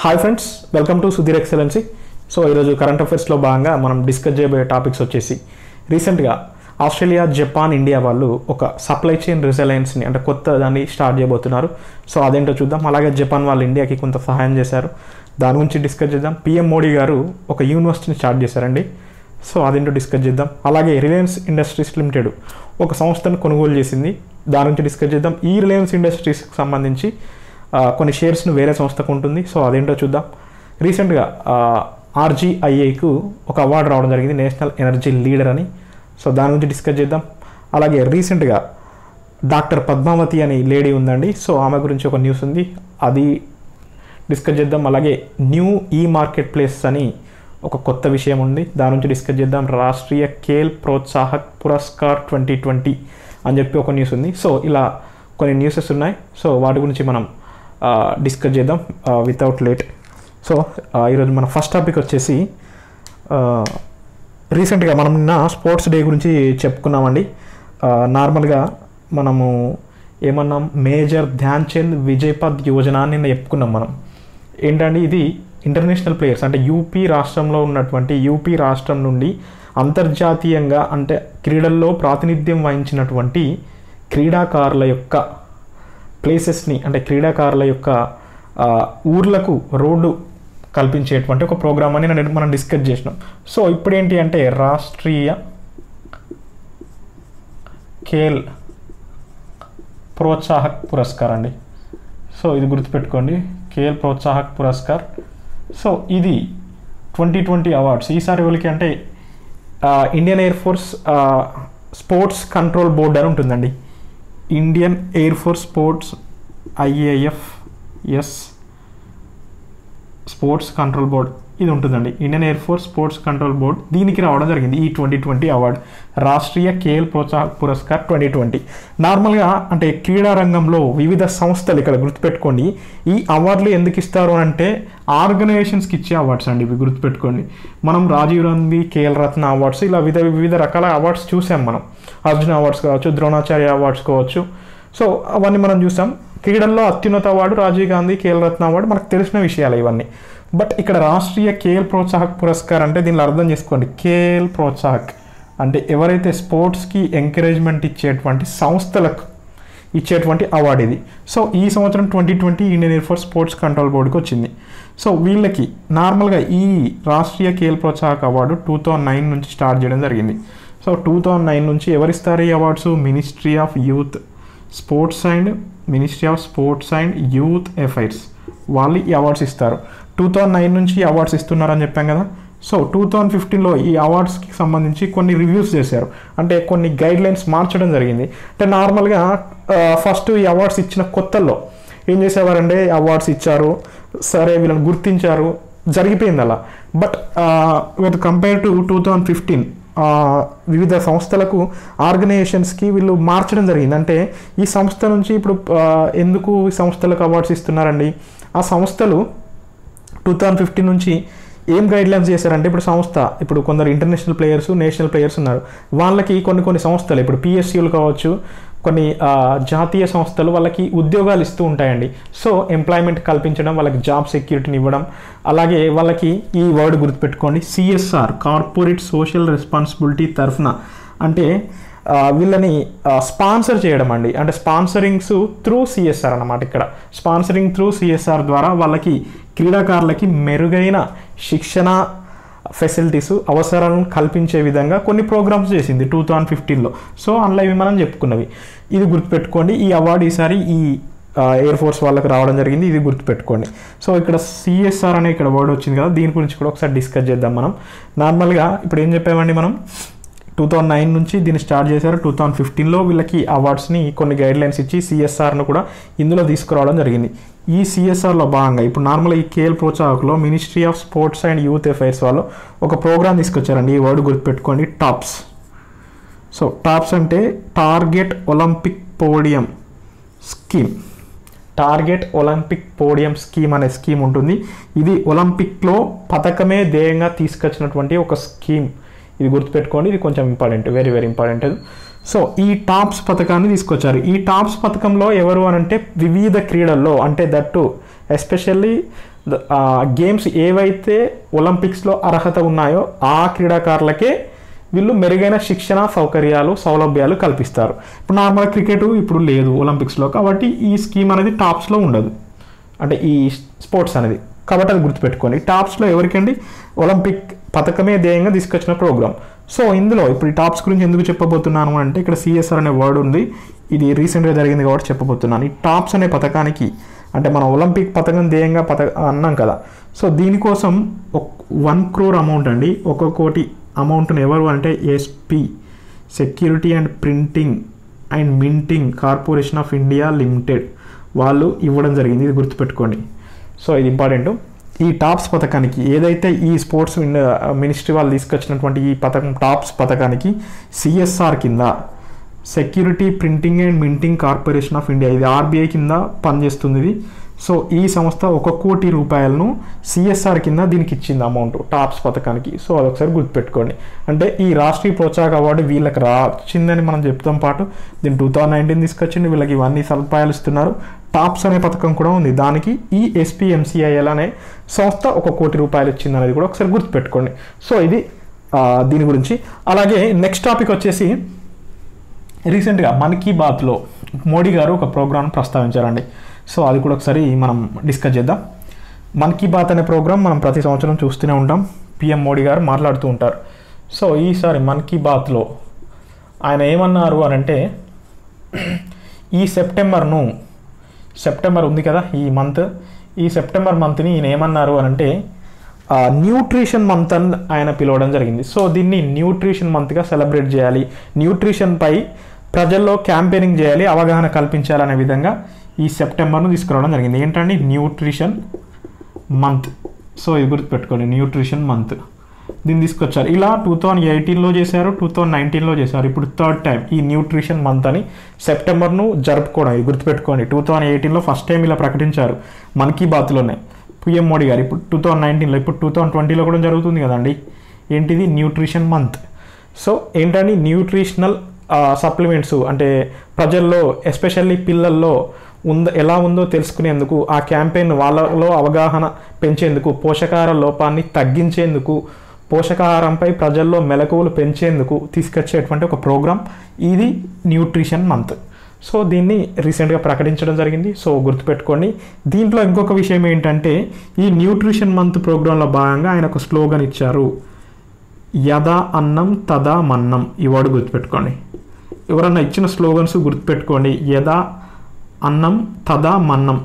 hi friends welcome to Sudheer excellency so ఈరోజు current అఫైర్స్లో భాగంగా మనం డిస్కస్ చేయబోయే టాపిక్స్ వచ్చేసి రీసెంట్గా ఆస్ట్రేలియా జపాన్ ఇండియా వాళ్ళు ఒక సప్లై చైన్ రిజలయన్స్ని అంటే కొత్త దాన్ని స్టార్ట్ చేయబోతున్నారు సో అదేంటో చూద్దాం అలాగే జపాన్ వాళ్ళు ఇండియాకి కొంత సహాయం చేశారు దాని గురించి డిస్కస్ చేద్దాం పిఎం మోడీ గారు ఒక యూనివర్సిటీని స్టార్ట్ చేశారండి సో అదేంటో డిస్కస్ చేద్దాం అలాగే రిలయన్స్ ఇండస్ట్రీస్ లిమిటెడ్ ఒక సంస్థను కొనుగోలు చేసింది దాని గురించి డిస్కస్ చేద్దాం ఈ రిలయన్స్ ఇండస్ట్రీస్కి సంబంధించి ఆ, కొన్ని షేర్స్ను వేరే సంస్థకు ఉంటుంది సో అదేంటో చూద్దాం రీసెంట్గా ఆర్జీఐఏకు ఒక అవార్డు రావడం జరిగింది నేషనల్ ఎనర్జీ లీడర్ అని సో దాని గురించి డిస్కస్ చేద్దాం అలాగే రీసెంట్గా డాక్టర్ పద్మావతి అని లేడీ ఉందండి సో ఆమె గురించి ఒక న్యూస్ ఉంది అది డిస్కస్ చేద్దాం అలాగే న్యూ ఈ మార్కెట్ ప్లేస్ అని ఒక కొత్త విషయం ఉంది దాని నుంచి డిస్కస్ చేద్దాం రాష్ట్రీయ ఖేల్ ప్రోత్సాహక్ పురస్కార్ ట్వంటీ ట్వంటీ అని చెప్పి ఒక న్యూస్ ఉంది సో ఇలా కొన్ని న్యూసెస్ ఉన్నాయి సో వాటి గురించి మనం డిస్కస్ చేద్దాం వితౌట్ లేట్ సో ఈరోజు మన ఫస్ట్ టాపిక్ వచ్చేసి రీసెంట్గా మనం నిన్న స్పోర్ట్స్ డే గురించి చెప్పుకున్నామండి నార్మల్గా మనము ఏమన్నాం మేజర్ ధ్యాన్ చంద్ విజయపద్ యోజన అని నిన్న చెప్పుకున్నాం మనం ఏంటంటే ఇది ఇంటర్నేషనల్ ప్లేయర్స్ అంటే యూపీ రాష్ట్రంలో ఉన్నటువంటి యూపీ రాష్ట్రం నుండి అంతర్జాతీయంగా అంటే క్రీడల్లో ప్రాతినిధ్యం వహించినటువంటి క్రీడాకారుల యొక్క ప్లేసెస్ని అంటే క్రీడాకారుల యొక్క ఆ, ఊర్లకు రోడ్డు కల్పించేటువంటి ఒక ప్రోగ్రామ్ అని నేను మనం డిస్కస్ చేసినాం సో ఇప్పుడు ఏంటి అంటే రాష్ట్రీయ ఖేల్ ప్రోత్సాహక్ పురస్కార్ అండి సో ఇది గుర్తుపెట్టుకోండి ఖేల్ ప్రోత్సాహక్ పురస్కార్ సో ఇది ట్వంటీ ట్వంటీ అవార్డ్స్ ఈసారి ఎవరికి అంటే ఆ, ఇండియన్ ఎయిర్ ఫోర్స్ ఆ, స్పోర్ట్స్ కంట్రోల్ బోర్డ్ అని ఉంటుందండి Indian air force sports IAF S sports control board ఇది ఉంటుందండి Indian air force sports control board దీనికి రావడం జరిగింది ఈ twenty twenty award Rashtriya Khel Protsaha Puraskar twenty twenty నార్మల్గా అంటే క్రీడా రంగంలో వివిధ సంస్థలు ఇక్కడ గుర్తుపెట్టుకోండి ఈ అవార్డులు ఎందుకు ఇస్తారు అని అంటే ఆర్గనైజేషన్స్కి ఇచ్చే అవార్డ్స్ అండి ఇవి గుర్తుపెట్టుకోండి మనం రాజీవ్ గాంధీ కేఎల్ రత్న అవార్డ్స్ ఇలా వివిధ వివిధ రకాల అవార్డ్స్ చూసాం మనం అర్జున అవార్డ్స్ కావచ్చు ద్రోణాచార్య అవార్డ్స్ కావచ్చు సో అవన్నీ మనం చూసాం క్రీడల్లో అత్యున్నత అవార్డు రాజీవ్ గాంధీ కేఎల్ రత్న అవార్డు మనకు తెలిసిన విషయాలు ఇవన్నీ బట్ ఇక్కడ రాష్ట్రీయ కేఎల్ ప్రోత్సాహక్ పురస్కార్ అంటే దీనిలో అర్థం చేసుకోండి కేఎల్ ప్రోత్సాహక్ అంటే ఎవరైతే స్పోర్ట్స్కి ఎంకరేజ్మెంట్ ఇచ్చేటువంటి సంస్థలకు ఇచ్చేటువంటి అవార్డు ఇది సో ఈ సంవత్సరం twenty twenty Indian air force sports control బోర్డుకి వచ్చింది సో వీళ్ళకి నార్మల్గా ఈ Rashtriya Khel Protsahak award two thousand nine నుంచి స్టార్ట్ చేయడం జరిగింది సో టూ థౌజండ్ నైన్ నుంచి ఎవరిస్తారు ఈ awards ministry of youth sports and ministry of sports and youth affairs వాళ్ళు ఈ అవార్డ్స్ ఇస్తారు టూ థౌజండ్ నైన్ నుంచి ఈ అవార్డ్స్ ఇస్తున్నారని చెప్పాం కదా సో టూ థౌజండ్ ఫిఫ్టీన్లో ఈ అవార్డ్స్కి సంబంధించి కొన్ని రివ్యూస్ చేశారు అంటే కొన్ని గైడ్ లైన్స్ మార్చడం జరిగింది అంటే నార్మల్గా ఫస్ట్ ఈ అవార్డ్స్ ఇచ్చిన కొత్తల్లో ఏం చేసేవారంటే అవార్డ్స్ ఇచ్చారు సరే వీళ్ళని గుర్తించారు జరిగిపోయింది అలా but with compare to two thousand fifteen వివిధ సంస్థలకు ఆర్గనైజేషన్స్కి వీళ్ళు మార్చడం జరిగింది అంటే ఈ సంస్థ నుంచి ఇప్పుడు ఆ, ఎందుకు ఈ సంస్థలకు అవార్డ్స్ ఇస్తున్నారండి ఆ సంస్థలు టూ థౌజండ్ ఫిఫ్టీన్ నుంచి ఏం గైడ్ లైన్స్ చేశారంటే ఇప్పుడు సంస్థ ఇప్పుడు కొందరు ఇంటర్నేషనల్ ప్లేయర్స్ నేషనల్ ప్లేయర్స్ ఉన్నారు వాళ్ళకి కొన్ని కొన్ని సంస్థలు ఇప్పుడు పిఎస్సీలు కావచ్చు కొన్ని ఆ, జాతీయ సంస్థలు వాళ్ళకి ఉద్యోగాలు ఇస్తూ ఉంటాయండి సో ఎంప్లాయ్మెంట్ కల్పించడం వాళ్ళకి జాబ్ సెక్యూరిటీని ఇవ్వడం అలాగే వాళ్ళకి ఈ వర్డ్ గుర్తుపెట్టుకోండి సిఎస్ఆర్ కార్పొరేట్ సోషల్ రెస్పాన్సిబిలిటీ తరఫున అంటే ఆ, వీళ్ళని స్పాన్సర్ చేయడం అండి అంటే స్పాన్సరింగ్స్ త్రూ సిఎస్ఆర్ అన్నమాట ఇక్కడ స్పాన్సరింగ్ త్రూ సిఎస్ఆర్ ద్వారా వాళ్ళకి క్రీడాకారులకి మెరుగైన శిక్షణ ఫెసిలిటీస్ అవసరాలను కల్పించే విధంగా కొన్ని ప్రోగ్రామ్స్ చేసింది టూ థౌజండ్ ఫిఫ్టీన్లో సో అందులో ఇవి మనం చెప్పుకున్నవి ఇది గుర్తుపెట్టుకోండి ఈ అవార్డు ఈసారి ఈ ఎయిర్ ఫోర్స్ వాళ్ళకి రావడం జరిగింది ఇది గుర్తుపెట్టుకోండి సో ఇక్కడ సిఎస్ఆర్ అనే ఇక్కడ వర్డ్ వచ్చింది కదా దీని గురించి కూడా ఒకసారి డిస్కస్ చేద్దాం మనం నార్మల్గా ఇప్పుడు ఏం చెప్పామండి మనం టూ థౌజండ్ నైన్ నుంచి దీన్ని స్టార్ట్ చేశారు టూ థౌజండ్ ఫిఫ్టీన్లో వీళ్ళకి అవార్డ్స్ని కొన్ని గైడ్ లైన్స్ ఇచ్చి సిఎస్ఆర్ను కూడా ఇందులో తీసుకురావడం జరిగింది ఈ సిఎస్ఆర్లో భాగంగా ఇప్పుడు నార్మల్గా ఈ కేఎల్ ప్రోత్సాహకులో ministry of sports and youth affairs వాళ్ళు ఒక ప్రోగ్రామ్ తీసుకొచ్చారండి ఈ వర్డ్ గుర్తుపెట్టుకోండి టాప్స్ సో టాప్స్ అంటే target Olympic podium scheme target Olympic podium scheme అనే స్కీమ్ ఉంటుంది ఇది ఒలింపిక్లో పథకమే ధ్యేయంగా తీసుకొచ్చినటువంటి ఒక స్కీమ్ ఇది గుర్తుపెట్టుకోండి ఇది కొంచెం important very very important so ఈ టాప్స్ పథకాన్ని తీసుకొచ్చారు ఈ టాప్స్ పథకంలో ఎవరు అని అంటే వివిధ క్రీడల్లో అంటే దట్టు ఎస్పెషల్లీ గేమ్స్ ఏవైతే ఒలింపిక్స్లో అర్హత ఉన్నాయో ఆ క్రీడాకారులకే వీళ్ళు మెరుగైన శిక్షణ సౌకర్యాలు సౌలభ్యాలు కల్పిస్తారు ఇప్పుడు నార్మల్ క్రికెట్ ఇప్పుడు లేదు ఒలింపిక్స్లో కాబట్టి ఈ స్కీమ్ అనేది టాప్స్లో ఉండదు అంటే ఈ స్పోర్ట్స్ అనేది కాబట్టి అది గుర్తుపెట్టుకోండి టాప్స్లో ఎవరికండి ఒలింపిక్ పథకమే ధ్యేయంగా తీసుకొచ్చిన ప్రోగ్రామ్ సో ఇందులో ఇప్పుడు ఈ టాప్స్ గురించి ఎందుకు చెప్పబోతున్నాను అంటే ఇక్కడ సిఎస్ఆర్ అనే వర్డ్ ఉంది ఇది రీసెంట్గా జరిగింది కాబట్టి చెప్పబోతున్నాను ఈ టాప్స్ అనే పథకానికి అంటే మన ఒలింపిక్ పథకం ధ్యేయంగా పథక అన్నాం కదా సో దీనికోసం వన్ క్రోర్ అమౌంట్ అండి ఒక కోటి అమౌంట్ని ఎవరు అంటే SP security and printing and minting corporation of India limited వాళ్ళు ఇవ్వడం జరిగింది ఇది గుర్తుపెట్టుకోండి సో ఇది ఇంపార్టెంట్ ఈ టాప్స్ పథకానికి ఏదైతే ఈ స్పోర్ట్స్ మినిస్ట్రీ వాళ్ళు తీసుకొచ్చినటువంటి ఈ పథకం టాప్స్ పథకానికి సిఎస్ఆర్ కింద security printing and minting corporation of India ఇది ఆర్బీఐ కింద పనిచేస్తుంది ఇది సో ఈ సంస్థ ఒక కోటి రూపాయలను సిఎస్ఆర్ కింద దీనికి ఇచ్చింది అమౌంట్ టాప్స్ పథకానికి సో అదొకసారి గుర్తుపెట్టుకోండి అంటే ఈ రాష్ట్రీయ ప్రోత్సాహక అవార్డు వీళ్ళకి రాచిందని మనం చెప్తాం పాటు దీన్ని టూ థౌజండ్ నైన్టీన్ తీసుకొచ్చింది వీళ్ళకి ఇవన్నీ సదుపాయాలు ఇస్తున్నారు టాప్స్ అనే పథకం కూడా ఉంది దానికి ఈ ఎస్పీఎంసీఐఎల్ అనే సంస్థ ఒక కోటి రూపాయలు ఇచ్చింది అనేది కూడా ఒకసారి గుర్తుపెట్టుకోండి సో ఇది ఆ, దీని గురించి అలాగే నెక్స్ట్ టాపిక్ వచ్చేసి రీసెంట్గా మన్ కీ బాత్లో మోడీ గారు ఒక ప్రోగ్రామ్ ప్రస్తావించారండి సో అది కూడా ఒకసారి మనం డిస్కస్ చేద్దాం మన్ కీ బాత్ అనే ప్రోగ్రామ్ మనం ప్రతి సంవత్సరం చూస్తూనే ఉంటాం పిఎం మోడీ గారు మాట్లాడుతూ ఉంటారు సో ఈసారి మన్ కీ బాత్లో ఆయన ఏమన్నారు అని అంటే ఈ సెప్టెంబర్ను సెప్టెంబర్ ఉంది కదా ఈ మంత్ ఈ సెప్టెంబర్ మంత్ని ఈయన ఏమన్నారు అని అంటే న్యూట్రిషన్ మంత్ అని ఆయన పిలవడం జరిగింది సో దీన్ని న్యూట్రిషన్ మంత్గా సెలబ్రేట్ చేయాలి న్యూట్రిషన్పై ప్రజల్లో క్యాంపెయినింగ్ చేయాలి అవగాహన కల్పించాలనే విధంగా ఈ సెప్టెంబర్ను తీసుకురావడం జరిగింది ఏంటండి న్యూట్రిషన్ మంత్ సో ఇది గుర్తుపెట్టుకోండి న్యూట్రిషన్ మంత్ దీన్ని తీసుకొచ్చారు ఇలా టూ థౌజండ్ ఎయిటీన్లో చేశారు టూ థౌజండ్ నైన్టీన్లో చేశారు ఇప్పుడు థర్డ్ టైం ఈ న్యూట్రిషన్ మంత్ అని సెప్టెంబర్ను జరుపుకోవడం ఇది గుర్తుపెట్టుకోండి టూ థౌజండ్ ఎయిటీన్లో ఫస్ట్ టైం ఇలా ప్రకటించారు మన్ కీ బాత్లోనే పిఎం మోడీ గారు ఇప్పుడు టూ థౌజండ్ నైన్టీన్లో ఇప్పుడు టూ థౌజండ్ ట్వంటీలో కూడా జరుగుతుంది కదండి ఏంటిది న్యూట్రిషన్ మంత్ సో ఏంటండి న్యూట్రిషనల్ సప్లిమెంట్స్ అంటే ప్రజల్లో ఎస్పెషల్లీ పిల్లల్లో ఉంద ఎలా ఉందో తెలుసుకునేందుకు ఆ క్యాంపెయిన్ వాళ్ళలో అవగాహన పెంచేందుకు పోషకాహార లోపాన్ని తగ్గించేందుకు పోషకాహారంపై ప్రజల్లో మెలకువలు పెంచేందుకు తీసుకొచ్చేటువంటి ఒక ప్రోగ్రామ్ ఇది న్యూట్రిషన్ మంత్ సో దీన్ని రీసెంట్గా ప్రకటించడం జరిగింది సో గుర్తుపెట్టుకోండి దీంట్లో ఇంకొక విషయం ఏంటంటే ఈ న్యూట్రిషన్ మంత్ ప్రోగ్రాంలో భాగంగా ఆయన ఒక స్లోగన్ ఇచ్చారు యదా అన్నం తదా మన్నం ఈ వర్డ్ గుర్తుపెట్టుకోండి ఎవరన్నా ఇచ్చిన స్లోగన్స్ గుర్తుపెట్టుకోండి యదా అన్నం తదా మన్నం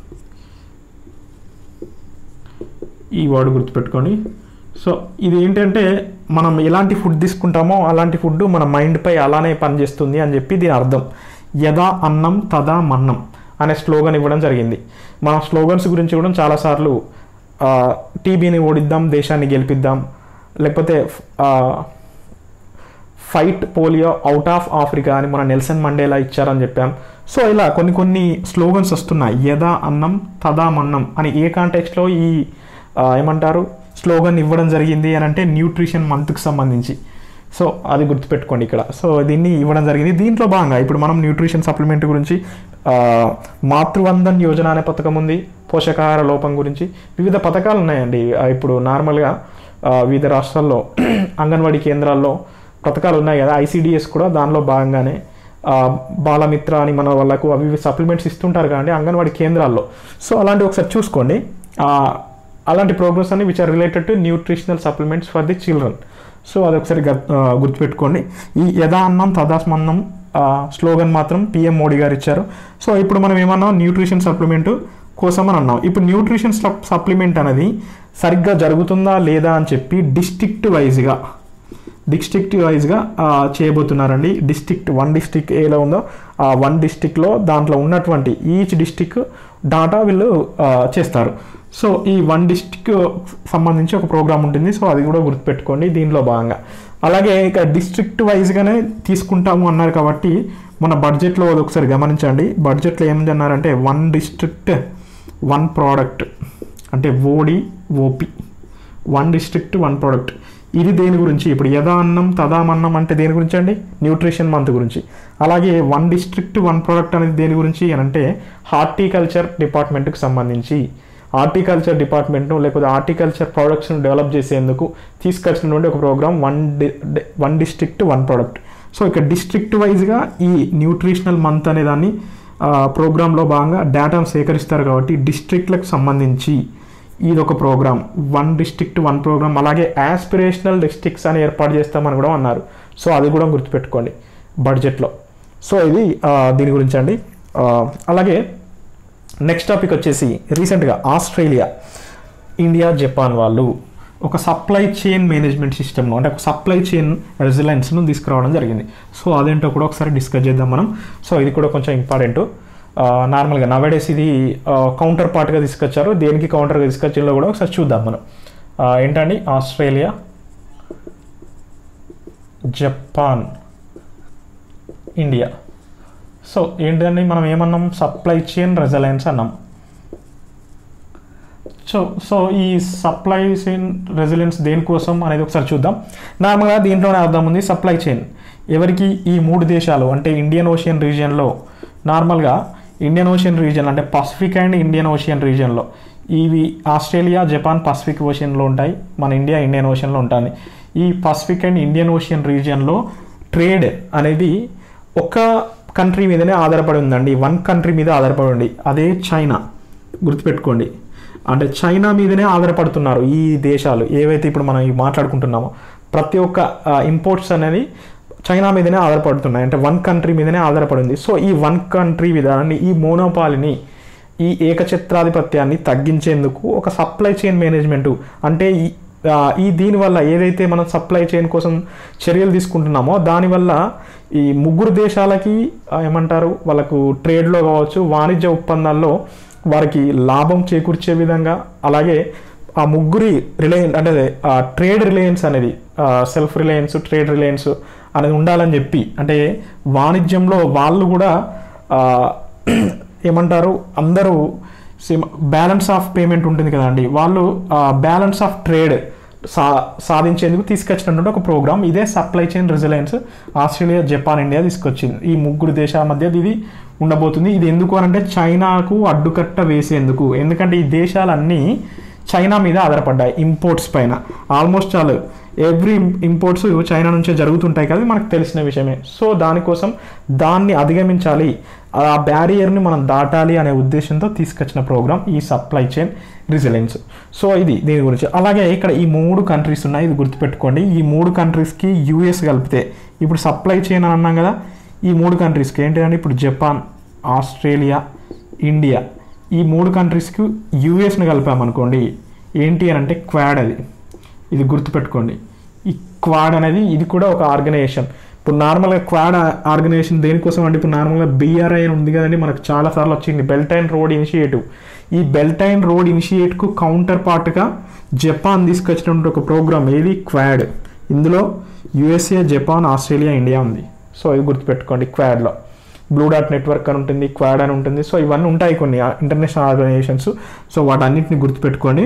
ఈ వర్డ్ గుర్తుపెట్టుకోండి సో ఇది ఏంటంటే మనం ఎలాంటి ఫుడ్ తీసుకుంటామో అలాంటి ఫుడ్ మన మైండ్పై అలానే పనిచేస్తుంది అని చెప్పి దీని అర్థం యదా అన్నం తదా మన్నం అనే స్లోగన్ ఇవ్వడం జరిగింది మన స్లోగన్స్ గురించి కూడా చాలాసార్లు టీబీని ఓడిద్దాం దేశాన్ని గెలిపిద్దాం లేకపోతే ఆ, fight polio out of Africa అని మన నెల్సన్ మండేలా ఇచ్చారని చెప్పాం సో ఇలా కొన్ని కొన్ని స్లోగన్స్ వస్తున్నాయి యదా అన్నం తదా మన్నం అని ఏ కాంటెక్స్లో ఈ ఆ, ఏమంటారు స్లోగన్ ఇవ్వడం జరిగింది అని అంటే న్యూట్రిషన్ మంత్కి సంబంధించి సో అది గుర్తుపెట్టుకోండి ఇక్కడ సో దీన్ని ఇవ్వడం జరిగింది దీంట్లో భాగంగా ఇప్పుడు మనం న్యూట్రిషన్ సప్లిమెంట్ గురించి ఆ, మాతృవందన్ యోజన అనే పథకం ఉంది పోషకాహార లోపం గురించి వివిధ పథకాలు ఉన్నాయండి ఆ, ఇప్పుడు నార్మల్గా ఆ, వివిధ రాష్ట్రాల్లో అంగన్వాడీ కేంద్రాల్లో పథకాలు ఉన్నాయి కదా ఐసీడిఎస్ కూడా దానిలో భాగంగానే ఆ, బాలమిత్ర అని మన వాళ్ళకు అవి ఇవి సప్లిమెంట్స్ ఇస్తుంటారు కానీ అంగన్వాడీ కేంద్రాల్లో సో అలాంటి ఒకసారి చూసుకోండి ఆ, అలాంటి ప్రోగ్రామ్స్ అన్ని which are related to nutritional supplements for the children so అది ఒకసారి గర్- ఆ, గుర్తుపెట్టుకోండి ఈ యథా అన్నం తదాస్మన్నం స్లోగన్ మాత్రం పిఎం మోడీ గారు ఇచ్చారు సో ఇప్పుడు మనం ఏమన్నాం న్యూట్రిషన్ సప్లిమెంట్ కోసం అని అన్నాం ఇప్పుడు న్యూట్రిషన్ సప్లిమెంట్ అనేది సరిగ్గా జరుగుతుందా లేదా అని చెప్పి డిస్ట్రిక్ట్ వైజ్గా డిస్ట్రిక్ట్ వైజ్గా చేయబోతున్నారండి డిస్ట్రిక్ట్ వన్ డిస్ట్రిక్ట్ ఏలో ఉందో ఆ వన్ డిస్ట్రిక్ట్లో దాంట్లో ఉన్నటువంటి ఈచ్ డిస్ట్రిక్ట్ డాటా వీళ్ళు ఆ, చేస్తారు సో ఈ వన్ డిస్ట్రిక్ట్ సంబంధించి ఒక ప్రోగ్రామ్ ఉంటుంది సో అది కూడా గుర్తుపెట్టుకోండి దీనిలో భాగంగా అలాగే ఇక డిస్ట్రిక్ట్ వైజ్గానే తీసుకుంటాము అన్నారు కాబట్టి మన బడ్జెట్లో అది ఒకసారి గమనించండి బడ్జెట్లో ఏమిటి అన్నారంటే వన్ డిస్ట్రిక్ట్ వన్ ప్రోడక్ట్ అంటే O D O P one district one product ఇది దేని గురించి ఇప్పుడు యథా అన్నం తదా అన్నం అంటే దేని గురించి అండి న్యూట్రిషన్ మంత్ గురించి అలాగే వన్ డిస్ట్రిక్ట్ వన్ ప్రోడక్ట్ అనేది దేని గురించి అని అంటే హార్టికల్చర్ డిపార్ట్మెంట్కి సంబంధించి హార్టికల్చర్ డిపార్ట్మెంట్ను లేకపోతే హార్టికల్చర్ ప్రొడక్ట్స్ను డెవలప్ చేసేందుకు తీసుకొచ్చినటువంటి ఒక program one D one district one product so ఇక్కడ డిస్ట్రిక్ట్ వైజ్గా ఈ న్యూట్రిషనల్ మంత్ అనే దాన్ని ప్రోగ్రాంలో భాగంగా డేటాను సేకరిస్తారు కాబట్టి డిస్ట్రిక్ట్లకు సంబంధించి ఇది ఒక program one district one program అలాగే యాస్పిరేషనల్ డిస్ట్రిక్ట్స్ అని ఏర్పాటు చేస్తామని కూడా అన్నారు సో అది కూడా గుర్తుపెట్టుకోండి బడ్జెట్లో సో ఇది ఆ, దీని గురించి అండి ఆ, అలాగే నెక్స్ట్ టాపిక్ వచ్చేసి రీసెంట్గా ఆస్ట్రేలియా ఇండియా జపాన్ వాళ్ళు ఒక సప్లై చైన్ మేనేజ్మెంట్ సిస్టమ్ను అంటే ఒక సప్లై చైన్ రెసిలెన్స్ను తీసుకురావడం జరిగింది సో అదేంటో కూడా ఒకసారి డిస్కస్ చేద్దాం మనం సో ఇది కూడా కొంచెం ఇంపార్టెంట్ నార్మల్గా నవేడేస్ ఇది కౌంటర్ పార్ట్గా తీసుకొచ్చారు దేనికి కౌంటర్గా తీసుకొచ్చిందో కూడా ఒకసారి చూద్దాం మనం ఆ, ఏంటండి ఆస్ట్రేలియా జపాన్ ఇండియా సో ఏంటండి మనం ఏమన్నాం సప్లై చైన్ రెజలెన్స్ అన్నాం సో సో ఈ సప్లై చైన్ రెసిలెన్స్ దేనికోసం అనేది ఒకసారి చూద్దాం నార్మల్గా దీంట్లోనే అర్థం ఉంది సప్లై చైన్ ఎవరికి ఈ మూడు దేశాలు అంటే ఇండియన్ ఓషియన్ రీజియన్లో నార్మల్గా ఇండియన్ ఓషియన్ రీజియన్ అంటే పసిఫిక్ అండ్ ఇండియన్ ఓషియన్ రీజియన్లో ఇవి ఆస్ట్రేలియా జపాన్ పసిఫిక్ ఓషియన్లో ఉంటాయి మన ఇండియా ఇండియన్ ఓషియన్లో ఉంటుంది ఈ పసిఫిక్ అండ్ ఇండియన్ ఓషియన్ రీజియన్లో ట్రేడ్ అనేది ఒక కంట్రీ మీదనే ఆధారపడి ఉందండి వన్ కంట్రీ మీద ఆధారపడి ఉంది అదే చైనా గుర్తుపెట్టుకోండి అంటే చైనా మీదనే ఆధారపడుతున్నారు ఈ దేశాలు ఏవైతే ఇప్పుడు మనం ఇవి మాట్లాడుకుంటున్నామో ప్రతి ఒక్క ఇంపోర్ట్స్ అనేది చైనా మీదనే ఆధారపడుతున్నాయి అంటే వన్ కంట్రీ మీదనే ఆధారపడింది సో ఈ వన్ కంట్రీ విధానాన్ని ఈ మోనోపాలిని ఈ ఏకఛత్రాధిపత్యాన్ని తగ్గించేందుకు ఒక సప్లై చైన్ మేనేజ్మెంట్ అంటే ఈ ఆ, ఈ దీనివల్ల ఏదైతే మనం సప్లై చైన్ కోసం చర్యలు తీసుకుంటున్నామో దానివల్ల ఈ ముగ్గురు దేశాలకి ఆ, ఏమంటారు వాళ్ళకు ట్రేడ్లో కావచ్చు వాణిజ్య ఒప్పందాల్లో వారికి లాభం చేకూర్చే విధంగా అలాగే ఆ ముగ్గురి రిలయన్స్ అంటే ఆ ట్రేడ్ రిలయన్స్ అనేది సెల్ఫ్ రిలయన్స్ ట్రేడ్ రిలయన్స్ అనేది ఉండాలని చెప్పి అంటే వాణిజ్యంలో వాళ్ళు కూడా ఆ, ఏమంటారు అందరూ సేమ్ బ్యాలెన్స్ ఆఫ్ పేమెంట్ ఉంటుంది కదండి వాళ్ళు బ్యాలెన్స్ ఆఫ్ ట్రేడ్ సా సాధించేందుకు తీసుకొచ్చినటువంటి ఒక ప్రోగ్రామ్ ఇదే supply chain resilience Australia Japan India తీసుకొచ్చింది ఈ ముగ్గురు దేశాల మధ్య ఇది ఉండబోతుంది ఇది ఎందుకు అనంటే చైనాకు అడ్డుకట్ట వేసేందుకు ఎందుకంటే ఈ దేశాలన్నీ చైనా మీద ఆధారపడ్డాయి ఇంపోర్ట్స్ పైన almost all every imports China నుంచే జరుగుతుంటాయి కదా ఇది మనకు తెలిసిన విషయమే సో దానికోసం దాన్ని అధిగమించాలి ఆ బ్యారియర్ని మనం దాటాలి అనే ఉద్దేశంతో తీసుకొచ్చిన ప్రోగ్రామ్ ఈ సప్లై చైన్ రిజిలెన్స్ సో ఇది దీని గురించి అలాగే ఇక్కడ ఈ మూడు కంట్రీస్ ఉన్నాయి ఇది గుర్తుపెట్టుకోండి ఈ మూడు కంట్రీస్కి యూఎస్ కలిపితే ఇప్పుడు సప్లై చైన్ అని అన్నాం కదా ఈ మూడు కంట్రీస్కి ఏంటంటే ఇప్పుడు జపాన్ ఆస్ట్రేలియా ఇండియా ఈ మూడు కంట్రీస్కి యూఎస్ని కలిపామనుకోండి ఏంటి అని అంటే క్వాడ్ అది ఇది గుర్తుపెట్టుకోండి ఈ క్వాడ్ అనేది ఇది కూడా ఒక ఆర్గనైజేషన్ ఇప్పుడు నార్మల్గా క్వాడ్ ఆర్గనైజేషన్ దేనికోసం అంటే ఇప్పుడు నార్మల్గా బీఆర్ఐ అని ఉంది కదండి మనకు చాలా సార్లు వచ్చింది బెల్ట్ అండ్ రోడ్ ఇనిషియేటివ్ ఈ బెల్ట్ అండ్ రోడ్ ఇనిషియేట్కు కౌంటర్ పార్ట్గా జపాన్ తీసుకొచ్చినటువంటి ఒక ప్రోగ్రామ్ ఏది క్వాడ్ ఇందులో యుఎస్ఏ జపాన్ ఆస్ట్రేలియా ఇండియా ఉంది సో ఇది గుర్తుపెట్టుకోండి క్వాడ్లో బ్లూ డాట్ నెట్వర్క్ అని ఉంటుంది క్వాడ్ అని ఉంటుంది సో ఇవన్నీ ఉంటాయి కొన్ని ఇంటర్నేషనల్ ఆర్గనైజేషన్స్ సో వాటన్నిటిని గుర్తుపెట్టుకోండి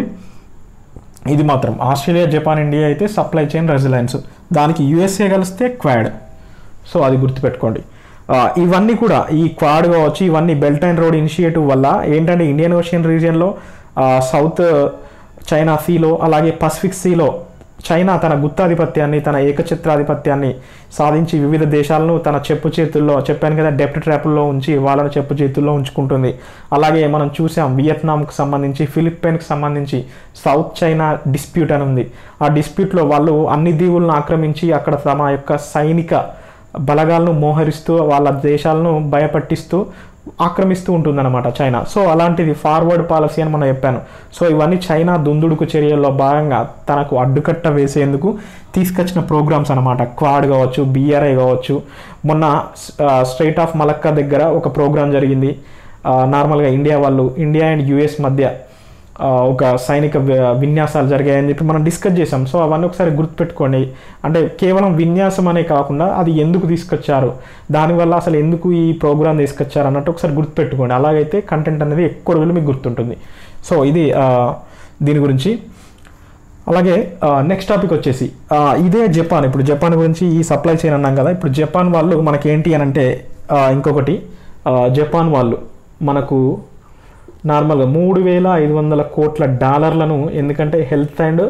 ఇది మాత్రం ఆస్ట్రేలియా జపాన్ ఇండియా అయితే సప్లై చైన్ రెసిలెన్స్ దానికి యుఎస్ఏ కలిస్తే క్వాడ్ సో అది గుర్తుపెట్టుకోండి ఆ, ఇవన్నీ కూడా ఈ క్వాడ్ కావచ్చు ఇవన్నీ బెల్ట్ అండ్ రోడ్ ఇనిషియేటివ్ వల్ల ఏంటంటే ఇండియన్ ఓషియన్ రీజియన్లో సౌత్ చైనా సీలో అలాగే పసిఫిక్ సీలో చైనా తన గుత్తాధిపత్యాన్ని తన ఏకఛత్రాధిపత్యాన్ని సాధించి వివిధ దేశాలను తన చెప్పు చేతుల్లో చెప్పాను కదా డెప్ట్ ట్రాప్లో ఉంచి వాళ్ళని చెప్పు చేతుల్లో ఉంచుకుంటుంది అలాగే మనం చూసాం వియత్నాంకి సంబంధించి ఫిలిప్పైన్కి సంబంధించి సౌత్ చైనా డిస్ప్యూట్ అని ఉంది ఆ డిస్ప్యూట్లో వాళ్ళు అన్ని దీవులను ఆక్రమించి అక్కడ తమ యొక్క సైనిక బలగాలను మోహరిస్తూ వాళ్ళ దేశాలను భయపట్టిస్తూ ఆక్రమిస్తూ ఉంటుందన్నమాట చైనా సో అలాంటిది ఫార్వర్డ్ పాలసీ అని మనం చెప్పాను సో ఇవన్నీ చైనా దుందుడుకు చర్యల్లో భాగంగా తనకు అడ్డుకట్ట వేసేందుకు తీసుకొచ్చిన ప్రోగ్రామ్స్ అనమాట క్వాడ్ కావచ్చు బిఆర్ఐ కావచ్చు మొన్న స్ట్రైట్ ఆఫ్ మలక్కా దగ్గర ఒక ప్రోగ్రామ్ జరిగింది ఆ, నార్మల్గా ఇండియా వాళ్ళు ఇండియా అండ్ యుఎస్ మధ్య ఆ, ఒక సైనిక వి- విన్యాసాలు జరిగాయని చెప్పి మనం డిస్కస్ చేసాం సో అవన్నీ ఒకసారి గుర్తుపెట్టుకోండి అంటే కేవలం విన్యాసం అనే కాకుండా అది ఎందుకు తీసుకొచ్చారు దానివల్ల అసలు ఎందుకు ఈ ప్రోగ్రామ్ తీసుకొచ్చారు అన్నట్టు ఒకసారి గుర్తుపెట్టుకోండి అలాగైతే కంటెంట్ అనేది ఎక్కువ రోజులు మీకు గుర్తుంటుంది సో ఇది ఆ, దీని గురించి అలాగే నెక్స్ట్ టాపిక్ వచ్చేసి ఆ, ఇదే జపాన్ ఇప్పుడు జపాన్ గురించి ఈ సప్లై చైన్ అన్నాం కదా ఇప్పుడు జపాన్ వాళ్ళు మనకి ఏంటి అని అంటే ఆ, ఇంకొకటి ఆ, జపాన్ వాళ్ళు మనకు నార్మల్గా మూడు వేల ఐదు వందల కోట్ల డాలర్లను ఎందుకంటే health and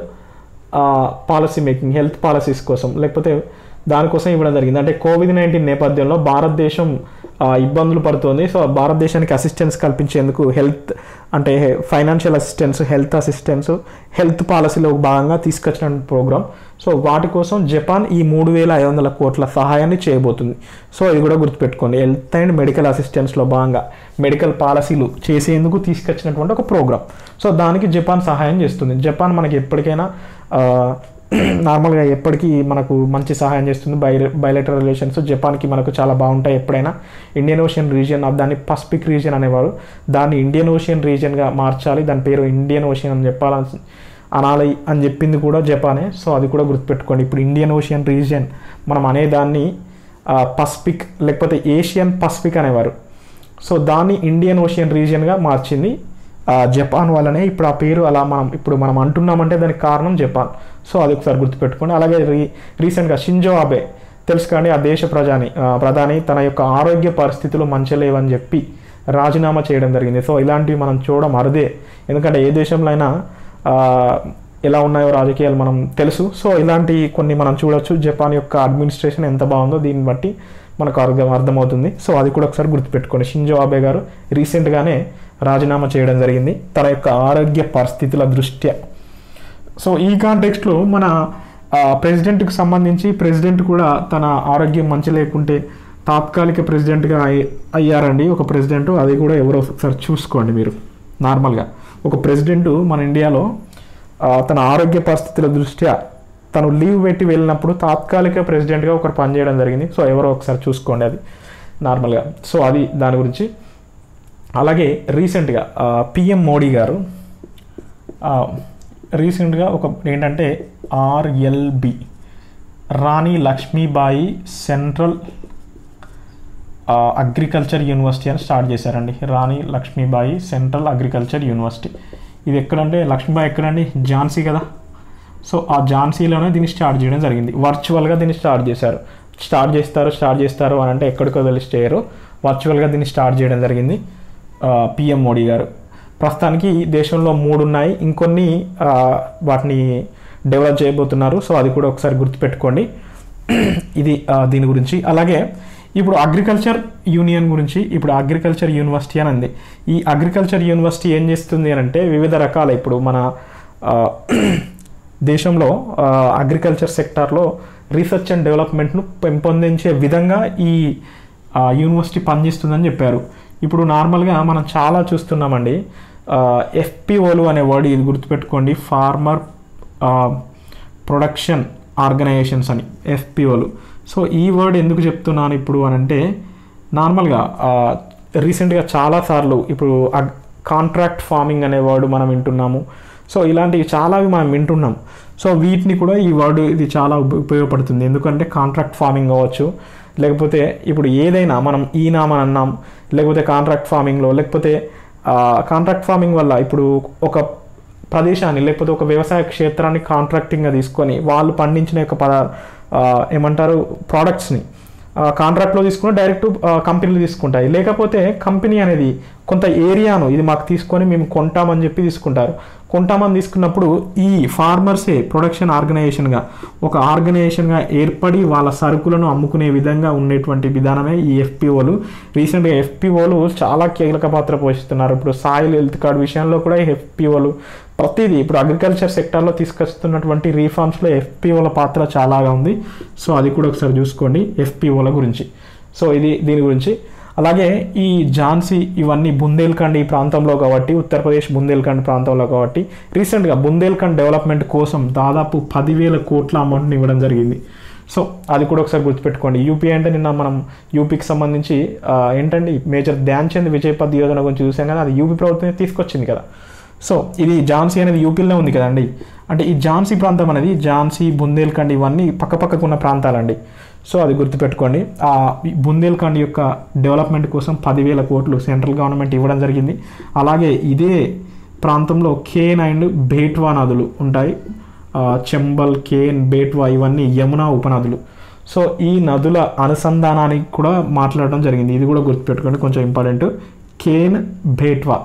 policy making health policies కోసం లేకపోతే దానికోసం ఇవ్వడం జరిగింది అంటే కోవిడ్ నైన్టీన్ నేపథ్యంలో భారతదేశం ఆ, ఇబ్బందులు పడుతుంది సో భారతదేశానికి అసిస్టెన్స్ కల్పించేందుకు హెల్త్ అంటే financial assistance health assistance health పాలసీలో భాగంగా తీసుకొచ్చిన ప్రోగ్రామ్ సో వాటి కోసం జపాన్ ఈ మూడు వేల ఐదు వందల కోట్ల సహాయాన్ని చేయబోతుంది సో ఇది కూడా గుర్తుపెట్టుకోండి హెల్త్ అండ్ మెడికల్ అసిస్టెన్స్లో భాగంగా మెడికల్ పాలసీలు చేసేందుకు తీసుకొచ్చినటువంటి ఒక ప్రోగ్రామ్ సో దానికి జపాన్ సహాయం చేస్తుంది జపాన్ మనకి ఎప్పటికైనా ఆ, నార్మల్గా ఎప్పటికీ మనకు మంచి సహాయం చేస్తుంది బై బయలెటర్ రిలేషన్స్ జపాన్కి మనకు చాలా బాగుంటాయి ఎప్పుడైనా ఇండియన్ ఓషియన్ రీజియన్ దాన్ని పసిఫిక్ రీజియన్ అనేవారు దాన్ని ఇండియన్ ఓషియన్ రీజియన్గా మార్చాలి దాని పేరు ఇండియన్ ఓషియన్ అని చెప్పాలని అనాలి అని చెప్పింది కూడా జపానే సో అది కూడా గుర్తుపెట్టుకోండి ఇప్పుడు ఇండియన్ ఓషియన్ రీజియన్ మనం అనేదాన్ని ఆ, పసిఫిక్ లేకపోతే ఏషియన్ పసిఫిక్ అనేవారు సో దాన్ని ఇండియన్ ఓషియన్ రీజియన్గా మార్చింది ఆ, జపాన్ వల్లనే ఇప్పుడు ఆ పేరు అలా మనం ఇప్పుడు మనం అంటున్నామంటే దానికి కారణం జపాన్ సో అది ఒకసారి గుర్తుపెట్టుకోండి అలాగే రీ రీసెంట్గా షింజో అబే తెలుసు కానీ ఆ దేశ ప్రజాని ఆ, ప్రధాని తన యొక్క ఆరోగ్య పరిస్థితులు మంచిలేవని చెప్పి రాజీనామా చేయడం జరిగింది సో ఇలాంటివి మనం చూడడం అరుదే ఎందుకంటే ఏ దేశంలో అయినా ఆ, ఎలా ఉన్నాయో రాజకీయాలు మనం తెలుసు సో ఇలాంటి కొన్ని మనం చూడొచ్చు జపాన్ యొక్క అడ్మినిస్ట్రేషన్ ఎంత బాగుందో దీన్ని బట్టి మనకు అర్థం అర్థమవుతుంది సో అది కూడా ఒకసారి గుర్తుపెట్టుకోండి షింజో ఆబే గారు రీసెంట్గానే రాజీనామా చేయడం జరిగింది తన యొక్క ఆరోగ్య పరిస్థితుల దృష్ట్యా సో ఈ కాంటెక్స్ట్లో మన ప్రెసిడెంట్కి సంబంధించి ప్రెసిడెంట్ కూడా తన ఆరోగ్యం మంచి లేకుంటే తాత్కాలిక ప్రెసిడెంట్గా అయ్యి- అయ్యారండి ఒక ప్రెసిడెంట్ అది కూడా ఎవరో ఒకసారి చూసుకోండి మీరు నార్మల్గా ఒక ప్రెసిడెంట్ మన ఇండియాలో ఆ, తన ఆరోగ్య పరిస్థితుల దృష్ట్యా తను లీవ్ పెట్టి వెళ్ళినప్పుడు తాత్కాలిక ప్రెసిడెంట్గా ఒకరు పనిచేయడం జరిగింది సో ఎవరో ఒకసారి చూసుకోండి అది నార్మల్గా సో అది దాని గురించి అలాగే రీసెంట్గా పిఎం మోడీ గారు ఆ, రీసెంట్గా ఒక ఏంటంటే ఆర్ఎల్బి రాణి లక్ష్మీబాయి సెంట్రల్ ఆ, అగ్రికల్చర్ యూనివర్సిటీ అని స్టార్ట్ చేశారండి Rani Lakshmibai central agriculture university ఇది ఎక్కడంటే లక్ష్మీబాయి ఎక్కడండి ఝాన్సీ కదా సో ఆ ఝాన్సీలోనే దీన్ని స్టార్ట్ చేయడం జరిగింది వర్చువల్గా దీన్ని స్టార్ట్ చేశారు స్టార్ట్ చేస్తారు స్టార్ట్ చేస్తారు అని అంటే ఎక్కడికో వెళ్ళి చేయరు వర్చువల్గా దీన్ని స్టార్ట్ చేయడం జరిగింది పిఎం మోడీ గారు ప్రస్తుతానికి దేశంలో మూడు ఉన్నాయి ఇంకొన్ని ఆ, వాటిని డెవలప్ చేయబోతున్నారు సో అది కూడా ఒకసారి గుర్తుపెట్టుకోండి ఇది ఆ, దీని గురించి అలాగే ఇప్పుడు అగ్రికల్చర్ యూనియన్ గురించి ఇప్పుడు అగ్రికల్చర్ యూనివర్సిటీ అని ఉంది ఈ అగ్రికల్చర్ యూనివర్సిటీ ఏం చేస్తుంది అని అంటే వివిధ రకాల ఇప్పుడు మన ఆ, దేశంలో అగ్రికల్చర్ సెక్టార్లో రీసెర్చ్ అండ్ డెవలప్మెంట్ను పెంపొందించే విధంగా ఈ ఆ, యూనివర్సిటీ పనిచేస్తుందని చెప్పారు ఇప్పుడు నార్మల్గా మనం చాలా చూస్తున్నామండి ఎఫ్పిఓలు అనే వర్డ్ ఇది గుర్తుపెట్టుకోండి ఫార్మర్ ప్రొడక్షన్ ఆర్గనైజేషన్స్ అని ఎఫ్పిఓలు సో ఈ వర్డ్ ఎందుకు చెప్తున్నాను ఇప్పుడు అని అంటే నార్మల్గా రీసెంట్గా చాలాసార్లు ఇప్పుడు కాంట్రాక్ట్ ఫార్మింగ్ అనే వర్డ్ మనం వింటున్నాము సో ఇలాంటివి చాలావి మనం వింటున్నాం సో వీటిని కూడా ఈ వర్డ్ ఇది చాలా ఉప- ఉపయోగపడుతుంది ఎందుకంటే కాంట్రాక్ట్ ఫార్మింగ్ కావచ్చు లేకపోతే ఇప్పుడు ఏదైనా మనం ఈ నామని అన్నాం లేకపోతే కాంట్రాక్ట్ ఫార్మింగ్లో లేకపోతే కాంట్రాక్ట్ ఫార్మింగ్ వల్ల ఇప్పుడు ఒక ప్రదేశాన్ని లేకపోతే ఒక వ్యవసాయ క్షేత్రాన్ని కాంట్రాక్టింగ్గా తీసుకొని వాళ్ళు పండించిన యొక్క పద ఆ, ఏమంటారు ప్రోడక్ట్స్ని కాంట్రాక్ట్లో తీసుకుని డైరెక్ట్ కంపెనీలు తీసుకుంటాయి లేకపోతే కంపెనీ అనేది కొంత ఏరియాను ఇది మాకు తీసుకొని మేము కొంటామని చెప్పి తీసుకుంటారు కొంటామని తీసుకున్నప్పుడు ఈ ఫార్మర్సే ప్రొడక్షన్ ఆర్గనైజేషన్గా ఒక ఆర్గనైజేషన్గా ఏర్పడి వాళ్ళ సరుకులను అమ్ముకునే విధంగా ఉండేటువంటి విధానమే ఈ ఎఫ్పిఓలు రీసెంట్గా ఎఫ్పిఓలు చాలా కీలక పాత్ర పోషిస్తున్నారు ఇప్పుడు సాయిల్ హెల్త్ కార్డ్ విషయంలో కూడా ఈ ఎఫ్పిఓలు ప్రతిదీ ఇప్పుడు అగ్రికల్చర్ సెక్టార్లో తీసుకొస్తున్నటువంటి రీఫార్మ్స్లో ఎఫ్పిఓల పాత్ర చాలాగా ఉంది సో అది కూడా ఒకసారి చూసుకోండి ఎఫ్పిఓల గురించి సో ఇది దీని గురించి అలాగే ఈ ఝాన్సీ ఇవన్నీ బుందేల్ఖండ్ ఈ ప్రాంతంలో కాబట్టి ఉత్తరప్రదేశ్ బుందేల్ఖండ్ ప్రాంతంలో కాబట్టి రీసెంట్గా బుందేల్ఖండ్ డెవలప్మెంట్ కోసం దాదాపు పదివేల కోట్ల అమౌంట్ని ఇవ్వడం జరిగింది సో అది కూడా ఒకసారి గుర్తుపెట్టుకోండి యూపీ అంటే నిన్న మనం యూపీకి సంబంధించి ఆ, ఏంటండి మేజర్ ధ్యాన్ చంద్ విజయ్ పద్ యోజన గురించి చూసాం కదా అది యూపీ ప్రభుత్వమే తీసుకొచ్చింది కదా సో ఇది ఝాన్సీ అనేది యూపీలోనే ఉంది కదండి అంటే ఈ ఝాన్సీ ప్రాంతం అనేది ఝాన్సీ బుందేల్ఖండ్ ఇవన్నీ పక్కపక్కకు ఉన్న ప్రాంతాలండి సో అది గుర్తుపెట్టుకోండి ఆ ఈ బుందేల్ఖండ్ యొక్క డెవలప్మెంట్ కోసం పదివేల కోట్లు సెంట్రల్ గవర్నమెంట్ ఇవ్వడం జరిగింది అలాగే ఇదే ప్రాంతంలో కేన్ అండ్ బేట్వా నదులు ఉంటాయి ఆ, చెంబల్ కేన్ బేట్వా ఇవన్నీ యమునా ఉపనదులు సో ఈ నదుల అనుసంధానానికి కూడా మాట్లాడడం జరిగింది ఇది కూడా గుర్తుపెట్టుకోండి కొంచెం ఇంపార్టెంట్ కేన్ బేట్వా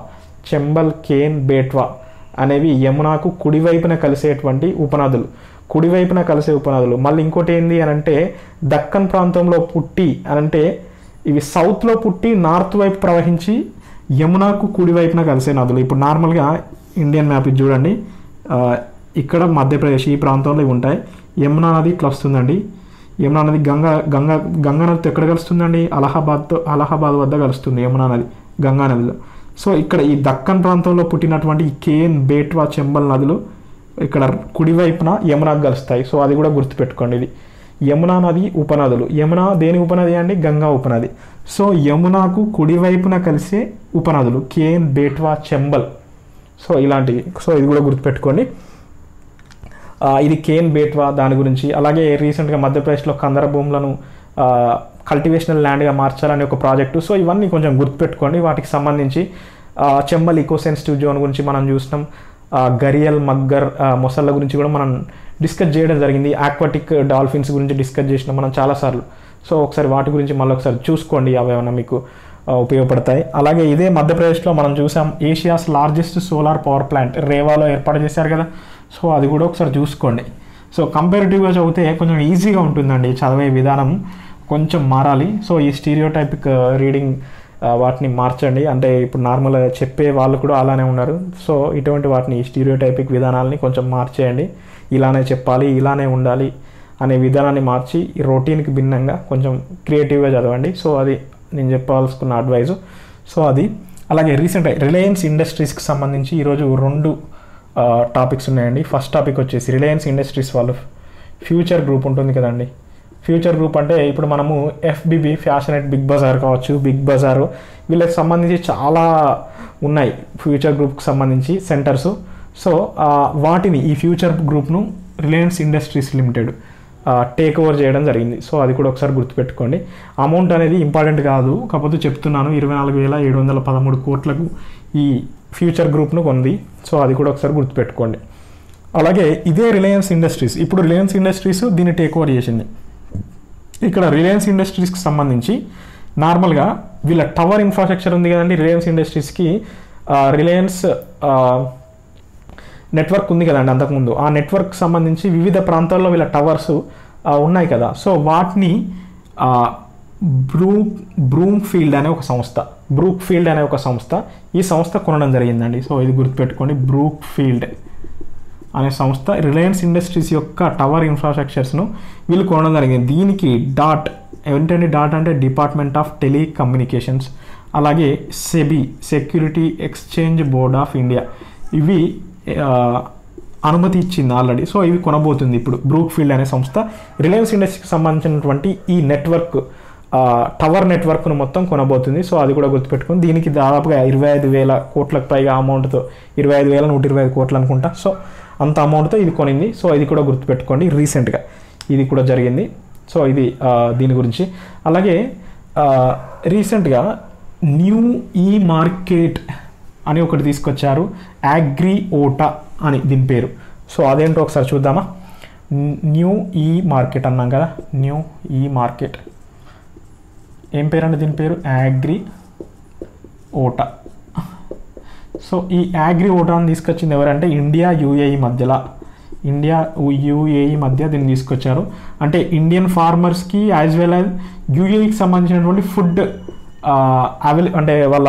చెంబల్ కేన్ బేట్వా అనేవి యమునాకు కుడివైపున కలిసేటువంటి ఉపనదులు కుడివైపున కలిసే ఉపనదులు మళ్ళీ ఇంకోటి ఏంది అని అంటే దక్కన్ ప్రాంతంలో పుట్టి అని అంటే ఇవి సౌత్లో పుట్టి నార్త్ వైపు ప్రవహించి యమునాకు కుడివైపున కలిసే నదులు ఇప్పుడు నార్మల్గా ఇండియన్ మ్యాప్ ఇది చూడండి ఆ, ఇక్కడ మధ్యప్రదేశ్ ఈ ప్రాంతంలో ఇవి ఉంటాయి యమునా నది ఇట్లా వస్తుందండి యమునా నది గంగా గంగా గంగా నదితో ఎక్కడ కలుస్తుందండి అలహాబాద్తో అలహాబాద్ వద్ద కలుస్తుంది యమునా నది గంగా నదిలో సో ఇక్కడ ఈ దక్కన్ ప్రాంతంలో పుట్టినటువంటి ఈ కేన్ బేట్వా చెంబల్ నదులు ఇక్కడ కుడివైపున యమునాకు కలుస్తాయి సో అది కూడా గుర్తుపెట్టుకోండి ఇది యమునా నది ఉపనదులు యమున దేని ఉపనది అండి గంగా ఉపనది సో యమునాకు కుడివైపున కలిసే ఉపనదులు కేన్ బేట్వా చెంబల్ సో ఇలాంటివి సో ఇది కూడా గుర్తుపెట్టుకోండి ఆ, ఇది కేన్ బేట్వా దాని గురించి అలాగే రీసెంట్గా మధ్యప్రదేశ్లో కందర భూములను కల్టివేషనల్ ల్యాండ్గా మార్చాలని ఒక ప్రాజెక్టు సో ఇవన్నీ కొంచెం గుర్తుపెట్టుకోండి వాటికి సంబంధించి ఆ, చెంబల్ ఈకో సెన్సిటివ్ జోన్ గురించి మనం చూసినాం ఆ, గరియల్ మగ్గర్ ఆ, మొసళ్ళ గురించి కూడా మనం డిస్కస్ చేయడం జరిగింది ఆక్వాటిక్ డాల్ఫిన్స్ గురించి డిస్కస్ చేసినాం మనం చాలాసార్లు సో ఒకసారి వాటి గురించి మళ్ళీ ఒకసారి చూసుకోండి అవి ఏమైనా మీకు ఆ, ఉపయోగపడతాయి అలాగే ఇదే మధ్యప్రదేశ్లో మనం చూసాం Asia's largest solar power plant రేవాలో ఏర్పాటు చేశారు కదా సో అది కూడా ఒకసారి చూసుకోండి సో కంపారిటివ్గా చదివితే కొంచెం ఈజీగా ఉంటుందండి చదివే విధానం కొంచెం మారాలి సో ఈ స్టీరియోటైపిక్ రీడింగ్ వాటిని మార్చండి అంటే ఇప్పుడు నార్మల్గా చెప్పే వాళ్ళు కూడా అలానే ఉన్నారు సో ఇటువంటి వాటిని స్టీరియోటైపిక్ విధానాలని కొంచెం మార్చేయండి ఇలానే చెప్పాలి ఇలానే ఉండాలి అనే విధానాన్ని మార్చి ఈ రొటీన్కి భిన్నంగా కొంచెం క్రియేటివ్గా చదవండి సో అది నేను చెప్పాల్సుకున్న అడ్వైజు సో అది అలాగే రీసెంట్ రిలయన్స్ ఇండస్ట్రీస్కి సంబంధించి ఈరోజు రెండు టాపిక్స్ ఉన్నాయండి ఫస్ట్ టాపిక్ వచ్చేసి రిలయన్స్ ఇండస్ట్రీస్ వాళ్ళు ఫ్యూచర్ గ్రూప్ ఉంటుంది కదండి ఫ్యూచర్ గ్రూప్ అంటే ఇప్పుడు మనము ఎఫ్బిబి ఫ్యాషనెట్ బిగ్ బజార్ కావచ్చు బిగ్ బజార్ వీళ్ళకి సంబంధించి చాలా ఉన్నాయి ఫ్యూచర్ గ్రూప్కి సంబంధించి సెంటర్స్ సో ఆ, వాటిని ఈ ఫ్యూచర్ గ్రూప్ను Reliance Industries limited take over చేయడం జరిగింది సో అది కూడా ఒకసారి గుర్తుపెట్టుకోండి అమౌంట్ అనేది ఇంపార్టెంట్ కాదు కాకపోతే చెప్తున్నాను ఇరవై నాలుగు వేల ఏడు వందల పదమూడు కోట్లకు ఈ ఫ్యూచర్ గ్రూప్ను కొంది సో అది కూడా ఒకసారి గుర్తుపెట్టుకోండి అలాగే ఇదే రిలయన్స్ ఇండస్ట్రీస్ ఇప్పుడు రిలయన్స్ ఇండస్ట్రీస్ దీన్ని టేక్ ఓవర్ చేసింది ఇక్కడ రిలయన్స్ ఇండస్ట్రీస్కి సంబంధించి నార్మల్గా వీళ్ళ టవర్ ఇన్ఫ్రాస్ట్రక్చర్ ఉంది కదండి రిలయన్స్ ఇండస్ట్రీస్కి ఆ, రిలయన్స్ ఆ, నెట్వర్క్ ఉంది కదండి అంతకుముందు ఆ నెట్వర్క్ సంబంధించి వివిధ ప్రాంతాల్లో వీళ్ళ టవర్స్ ఆ, ఉన్నాయి కదా సో వాటిని ఆ, బ్రూ బ్రూమ్ ఫీల్డ్ అనే ఒక సంస్థ బ్రూక్ ఫీల్డ్ అనే ఒక సంస్థ ఈ సంస్థ కొనడం జరిగిందండి సో ఇది గుర్తుపెట్టుకోండి బ్రూక్ ఫీల్డ్ అనే సంస్థ రిలయన్స్ ఇండస్ట్రీస్ యొక్క టవర్ ఇన్ఫ్రాస్ట్రక్చర్స్ను వీళ్ళు కొనడం జరిగింది దీనికి డాట్ ఏంటంటే డాట్ అంటే డిపార్ట్మెంట్ ఆఫ్ టెలికమ్యూనికేషన్స్ అలాగే SEBI Security Exchange Board of India ఇవి ఆ, అనుమతి ఇచ్చింది ఆల్రెడీ సో ఇవి కొనబోతుంది ఇప్పుడు బ్రూక్ ఫీల్డ్ అనే సంస్థ రిలయన్స్ ఇండస్ట్రీకి సంబంధించినటువంటి ఈ నెట్వర్క్ ఆ, టవర్ నెట్వర్క్ను మొత్తం కొనబోతుంది సో అది కూడా గుర్తుపెట్టుకుని దీనికి దాదాపుగా ఇరవై ఐదు వేల కోట్లకు పైగా అమౌంట్తో ఇరవై ఐదు వేల నూట ఇరవై ఐదు కోట్లు అనుకుంటా సో అంత అమౌంట్తో ఇది కొనింది సో ఇది కూడా గుర్తుపెట్టుకోండి రీసెంట్గా ఇది కూడా జరిగింది సో ఇది ఆ, దీని గురించి అలాగే రీసెంట్గా న్యూ ఈ మార్కెట్ అని ఒకటి తీసుకొచ్చారు అగ్రి ఓటా అని దీని పేరు సో అదేంటో ఒకసారి చూద్దామా న్యూ ఈ మార్కెట్ అన్నాం కదా న్యూ ఈ మార్కెట్ ఏం పేరు అంటే దీని పేరు యాగ్రి ఓటా సో ఈ యాగ్రి ఓటాను తీసుకొచ్చింది ఎవరంటే ఇండియా యూఏఈ మధ్యలో ఇండియా యూఏఈ మధ్య దీన్ని తీసుకొచ్చారు అంటే ఇండియన్ ఫార్మర్స్కి యాజ్ వెల్ యాజ్ యూఏఈకి సంబంధించినటువంటి ఫుడ్ అవైల అంటే వాళ్ళ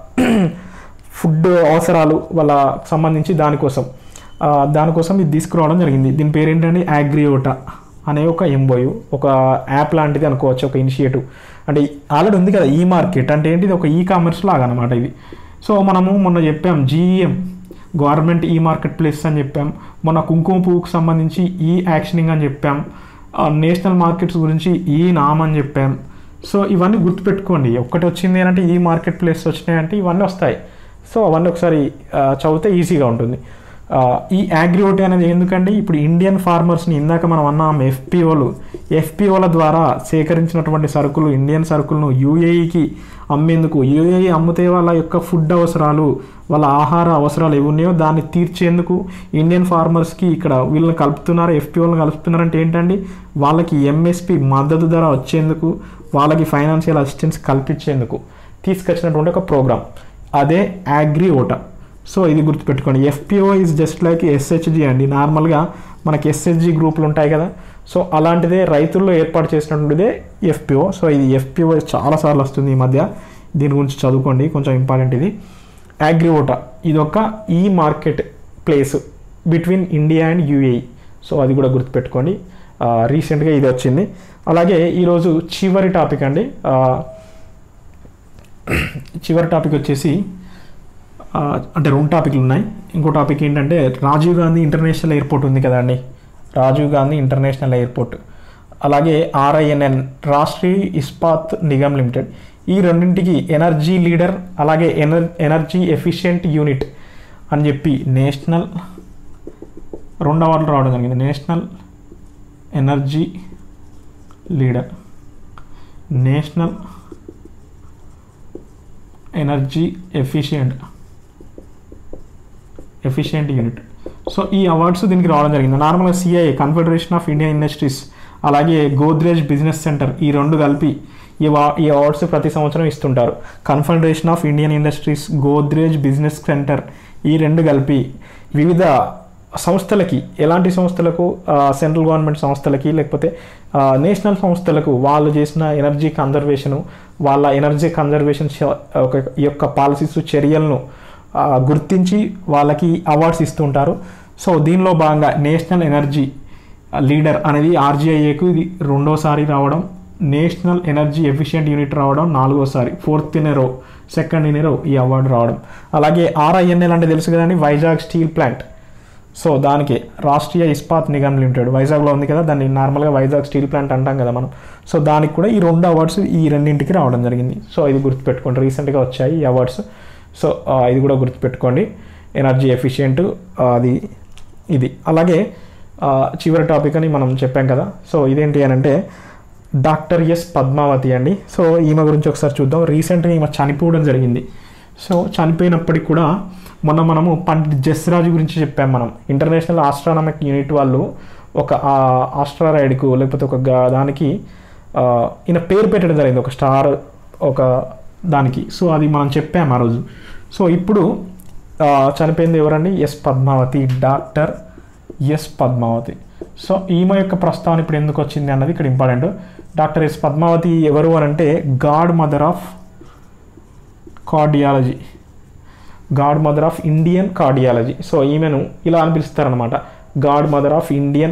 ఫుడ్ అవసరాలు వాళ్ళ సంబంధించి దానికోసం ఆ, దానికోసం ఇది తీసుకురావడం జరిగింది దీని పేరు ఏంటంటే అగ్రియోటా అనే ఒక ఎంబోయు ఒక యాప్ లాంటిది అనుకోవచ్చు ఒక ఇనిషియేటివ్ అంటే ఆల్రెడీ ఉంది కదా ఈ మార్కెట్ అంటే ఏంటిది ఒక ఈ కామర్స్ లాగా అనమాట ఇది సో మనము మొన్న చెప్పాం GeM government e marketplace అని చెప్పాం మొన్న కుంకుమ పువ్వుకు సంబంధించి ఈ యాక్షనింగ్ అని చెప్పాం ఆ, నేషనల్ మార్కెట్స్ గురించి ఈ నామ్ అని చెప్పాం సో ఇవన్నీ గుర్తుపెట్టుకోండి ఒక్కటి వచ్చింది అంటే ఈ మార్కెట్ ప్లేస్ వచ్చినాయంటే ఇవన్నీ వస్తాయి సో అవన్నీ ఒకసారి ఆ, చదివితే ఈజీగా ఉంటుంది ఆ, ఈ అగ్రిఓటీ అనేది ఎందుకంటే ఇప్పుడు ఇండియన్ ఫార్మర్స్ని ఇందాక మనం అన్నాం ఎఫ్పిఓలు ఎఫ్పిఓల ద్వారా సేకరించినటువంటి సరుకులు ఇండియన్ సరుకులను యూఏఈకి అమ్మేందుకు యూఏఈ అమ్మితే వాళ్ళ యొక్క ఫుడ్ అవసరాలు వాళ్ళ ఆహార అవసరాలు ఏవి ఉన్నాయో దాన్ని తీర్చేందుకు ఇండియన్ ఫార్మర్స్కి ఇక్కడ వీళ్ళని కలుపుతున్నారు ఎఫ్పిఓలను కలుపుతున్నారంటే ఏంటండి వాళ్ళకి ఎంఎస్పి మద్దతు ధర వచ్చేందుకు వాళ్ళకి ఫైనాన్షియల్ అసిస్టెన్స్ కల్పించేందుకు తీసుకొచ్చినటువంటి ఒక ప్రోగ్రామ్ అదే అగ్రి ఓటా సో ఇది గుర్తుపెట్టుకోండి FPO is just like SHG అండి నార్మల్గా మనకి ఎస్హెచ్జి గ్రూపులు ఉంటాయి కదా సో అలాంటిదే రైతుల్లో ఏర్పాటు చేసినటువంటిదే ఎఫ్పిఓ సో ఇది ఎఫ్పిఓ చాలాసార్లు వస్తుంది ఈ మధ్య దీని గురించి చదువుకోండి కొంచెం ఇంపార్టెంట్ ఇది అగ్రిఓటా ఇది ఒక e marketplace between India and UAE so అది కూడా గుర్తుపెట్టుకోండి రీసెంట్గా ఇది వచ్చింది అలాగే ఈరోజు చివరి టాపిక్ అండి ఆ, చివరి టాపిక్ వచ్చేసి ఆ, అంటే రెండు టాపిక్లు ఉన్నాయి ఇంకో టాపిక్ ఏంటంటే రాజీవ్ గాంధీ ఇంటర్నేషనల్ ఎయిర్పోర్ట్ ఉంది కదండి రాజీవ్ గాంధీ ఇంటర్నేషనల్ ఎయిర్పోర్ట్ అలాగే ఆర్ఐఎన్ఎన్ రాష్ట్రీయ ఇస్పాత్ నిగమ్ లిమిటెడ్ ఈ రెండింటికి ఎనర్జీ లీడర్ అలాగే ఎనర్ ఎనర్జీ ఎఫిషియెంట్ యూనిట్ అని చెప్పి నేషనల్ రెండు అవార్డులు రావడం జరిగింది national energy leader national energy efficient efficient unit so ఈ అవార్డ్స్ దీనికి రావడం జరిగింది నార్మల్గా CIA Confederation of Indian Industries అలాగే గోద్రేజ్ బిజినెస్ సెంటర్ ఈ రెండు కలిపి ఈ వా ఈ అవార్డ్స్ ప్రతి సంవత్సరం ఇస్తుంటారు Confederation of Indian Industries Godrej business centre ఈ రెండు కలిపి వివిధ సంస్థలకి ఎలాంటి సంస్థలకు సెంట్రల్ గవర్నమెంట్ సంస్థలకి లేకపోతే ఆ, నేషనల్ సంస్థలకు వాళ్ళు చేసిన ఎనర్జీ కన్జర్వేషను వాళ్ళ ఎనర్జీ కన్జర్వేషన్ శ- ఒక యొక్క పాలసీస్ చర్యలను ఆ, గుర్తించి వాళ్ళకి అవార్డ్స్ ఇస్తుంటారు సో దీనిలో భాగంగా నేషనల్ ఎనర్జీ లీడర్ అనేది ఆర్జీఐఏకు ఇది రెండోసారి రావడం నేషనల్ ఎనర్జీ ఎఫిషియెంట్ యూనిట్ రావడం నాలుగోసారి fourth in row second in row ఈ అవార్డు రావడం అలాగే ఆర్ఐఎన్ఎల్ అంటే తెలుసు కదండి వైజాగ్ స్టీల్ ప్లాంట్ సో దానికి రాష్ట్రీయ ఇస్పాత్ నిగమ్ లిమిటెడ్ వైజాగ్లో ఉంది కదా దాన్ని నార్మల్గా వైజాగ్ స్టీల్ ప్లాంట్ అంటాం కదా మనం సో దానికి కూడా ఈ రెండు అవార్డ్స్ ఈ రెండింటికి రావడం జరిగింది సో ఇది గుర్తుపెట్టుకోండి రీసెంట్గా వచ్చాయి ఈ అవార్డ్స్ సో ఆ, ఇది కూడా గుర్తుపెట్టుకోండి ఎనర్జీ ఎఫిషియెంట్ అది ఇది అలాగే ఆ, చివరి టాపిక్ అని మనం చెప్పాం కదా సో ఇదేంటి అని అంటే డాక్టర్ ఎస్ పద్మావతి అండి సో ఈమె గురించి ఒకసారి చూద్దాం రీసెంట్గా ఈమె చనిపోవడం జరిగింది సో చనిపోయినప్పటికి కూడా మొన్న మనము పండిట్ జస్రాజు గురించి చెప్పాం మనం ఇంటర్నేషనల్ ఆస్ట్రానమిక్ యూనిట్ వాళ్ళు ఒక ఆస్ట్రారాయిడ్కు లేకపోతే ఒక గా- దానికి ఆ, ఈయన పేరు పెట్టడం జరిగింది ఒక స్టార్ ఒక దానికి సో అది మనం చెప్పాం ఆ రోజు సో ఇప్పుడు ఆ, చనిపోయింది ఎవరండి S Padmavati doctor S Padmavati so ఈమె యొక్క ప్రస్తావన ఇప్పుడు ఎందుకు వచ్చింది అన్నది ఇక్కడ ఇంపార్టెంట్ డాక్టర్ ఎస్ పద్మావతి ఎవరు అని అంటే godmother of cardiology godmother of Indian cardiology so ఈమెను ఇలా అని పిలుస్తారనమాట godmother of Indian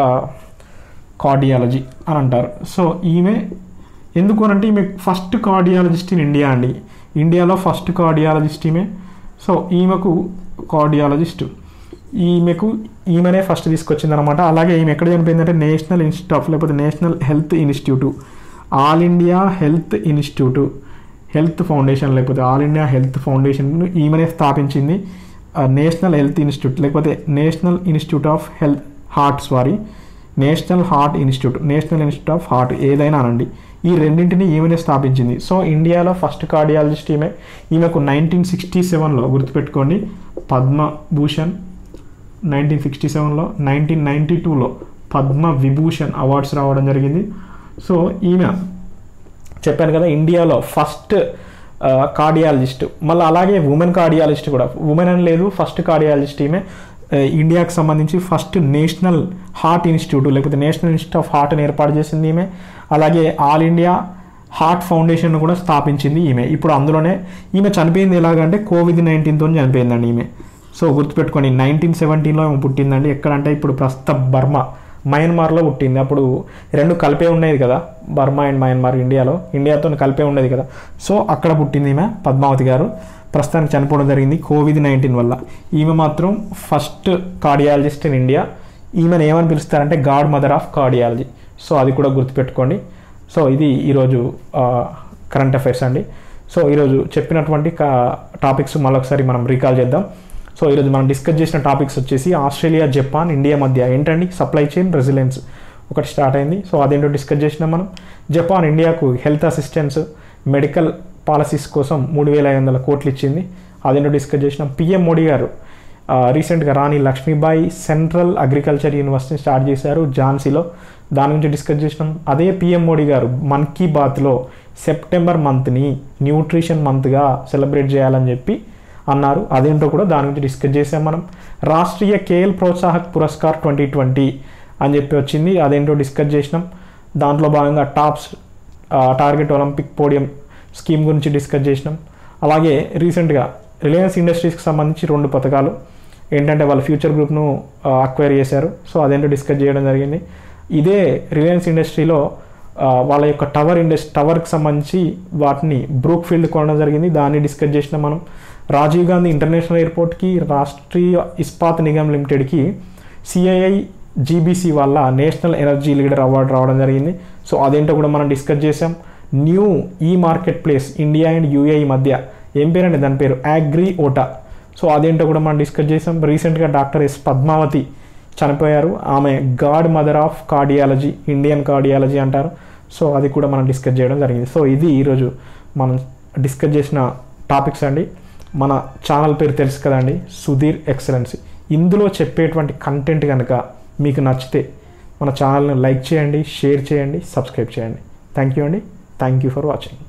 cardiology అని అంటారు సో ఈమె ఎందుకు అని అంటే ఈమె ఫస్ట్ కార్డియాలజిస్ట్ ఇన్ ఇండియా అండి ఇండియాలో ఫస్ట్ కార్డియాలజిస్ట్ ఈమె సో ఈమెకు కార్డియాలజిస్ట్ ఈమెకు ఈమెనే ఫస్ట్ తీసుకొచ్చింది అనమాట అలాగే ఈమె ఎక్కడ చనిపోయిందంటే నేషనల్ ఇన్స్టిట్యూట్ ఆఫ్ లేకపోతే national health institute all India health institute health foundation లేకపోతే ఆల్ ఇండియా హెల్త్ ఫౌండేషన్ ఈమెనే స్థాపించింది ఆ, నేషనల్ హెల్త్ ఇన్స్టిట్యూట్ లేకపోతే national institute of health heart sorry national heart institute national institute of heart ఏదైనా అనండి ఈ రెండింటిని ఈమెనే స్థాపించింది సో ఇండియాలో ఫస్ట్ కార్డియాలజిస్ట్ ఈమె ఈమెకు నైన్టీన్ సిక్స్టీ సెవెన్లో గుర్తుపెట్టుకోండి పద్మభూషణ్ నైన్టీన్ సిక్స్టీ సెవెన్లో నైన్టీన్ నైంటీ టూలో పద్మ విభూషణ్ అవార్డ్స్ రావడం జరిగింది సో ఈమె చెప్పాను కదా ఇండియాలో ఫస్ట్ కార్డియాలజిస్ట్ మళ్ళీ అలాగే ఉమెన్ కార్డియాలజిస్ట్ కూడా ఉమెన్ అని లేదు ఫస్ట్ కార్డియాలజిస్ట్ ఈమె ఆ, ఇండియాకి సంబంధించి ఫస్ట్ నేషనల్ హార్ట్ ఇన్స్టిట్యూట్ లేకపోతే నేషనల్ ఇన్స్టిట్యూట్ ఆఫ్ హార్ట్ని ఏర్పాటు చేసింది ఈమె అలాగే ఆల్ ఇండియా హార్ట్ ఫౌండేషన్ కూడా స్థాపించింది ఈమె ఇప్పుడు అందులోనే ఈమె చనిపోయింది ఎలాగంటే కోవిడ్ నైన్టీన్తో చనిపోయిందండి ఈమె సో గుర్తుపెట్టుకోండి నైన్టీన్ సెవెంటీన్లో ఆమె పుట్టిందండి ఎక్కడంటే ఇప్పుడు ప్రస్తుత బర్మా మయన్మార్లో పుట్టింది అప్పుడు రెండు కలిపే ఉండేది కదా బర్మా అండ్ మయన్మార్ ఇండియాలో ఇండియాతో కలిపే ఉండేది కదా సో అక్కడ పుట్టింది ఈమె పద్మావతి గారు ప్రస్తుతానికి చనిపోవడం జరిగింది కోవిడ్ నైన్టీన్ వల్ల ఈమె మాత్రం ఫస్ట్ కార్డియాలజిస్ట్ ఇన్ ఇండియా ఈమెను ఏమని పిలుస్తారంటే godmother of cardiology so అది కూడా గుర్తుపెట్టుకోండి సో ఇది ఈరోజు కరెంట్ అఫైర్స్ అండి సో ఈరోజు చెప్పినటువంటి టాపిక్స్ మళ్ళొకసారి మనం రీకాల్ చేద్దాం సో ఈరోజు మనం డిస్కస్ చేసిన టాపిక్స్ వచ్చేసి ఆస్ట్రేలియా జపాన్ ఇండియా మధ్య ఏంటండి సప్లై చైన్ రెసిలెన్స్ ఒకటి స్టార్ట్ అయింది సో అదేంటో డిస్కస్ చేసినాం మనం జపాన్ ఇండియాకు హెల్త్ అసిస్టెన్స్ మెడికల్ పాలసీస్ కోసం మూడు వేల ఐదు వందల కోట్లు ఇచ్చింది అదేంటో డిస్కస్ చేసినాం పిఎం మోడీ గారు రీసెంట్గా Rani Lakshmibai central agriculture university start చేశారు ఝాన్సీలో దాని గురించి డిస్కస్ చేసినాం అదే పిఎం మోడీ గారు మన్ కీ బాత్లో సెప్టెంబర్ మంత్ని న్యూట్రిషన్ మంత్గా సెలబ్రేట్ చేయాలని చెప్పి అన్నారు అదేంటో కూడా దాని గురించి డిస్కస్ చేసాం మనం రాష్ట్రీయ కేఎల్ ప్రోత్సాహక్ పురస్కార్ ట్వంటీ ట్వంటీ అని చెప్పి వచ్చింది అదేంటో డిస్కస్ చేసినాం దాంట్లో భాగంగా TOPS target Olympic podium scheme గురించి డిస్కస్ చేసినాం అలాగే రీసెంట్గా రిలయన్స్ ఇండస్ట్రీస్కి సంబంధించి రెండు పథకాలు ఏంటంటే వాళ్ళ ఫ్యూచర్ గ్రూప్ను అక్వైర్ చేశారు సో అదేంటో డిస్కస్ చేయడం జరిగింది ఇదే రిలయన్స్ ఇండస్ట్రీలో ఆ, వాళ్ళ యొక్క టవర్ ఇండస్ట్రీ టవర్కి సంబంధించి వాటిని బ్రూక్ ఫీల్డ్ కొనడం జరిగింది దాన్ని డిస్కస్ చేసిన మనం రాజీవ్ గాంధీ ఇంటర్నేషనల్ ఎయిర్పోర్ట్కి రాష్ట్రీయ ఇస్పాత్ నిగమ్ లిమిటెడ్కి సిఐఐ జీబీసీ వల్ల నేషనల్ ఎనర్జీ లీడర్ అవార్డు రావడం జరిగింది సో అదేంటో కూడా మనం డిస్కస్ చేసాం new e marketplace India and UAE మధ్య ఏం పేరండి దాని పేరు అగ్రి ఓటా సో అదేంటో కూడా మనం డిస్కస్ చేసాం రీసెంట్గా డాక్టర్ ఎస్ పద్మావతి చనిపోయారు ఆమె godmother of cardiology Indian cardiology అంటారు సో అది కూడా మనం డిస్కస్ చేయడం జరిగింది సో ఇది ఈరోజు మనం డిస్కస్ చేసిన టాపిక్స్ అండి మన ఛానల్ పేరు తెలుసు కదండి సుధీర్ ఎక్సలెన్సీ ఇందులో చెప్పేటువంటి కంటెంట్ కనుక మీకు నచ్చితే మన ఛానల్ని లైక్ చేయండి షేర్ చేయండి సబ్స్క్రైబ్ చేయండి థ్యాంక్ యూ అండి థ్యాంక్ యూ ఫర్ వాచింగ్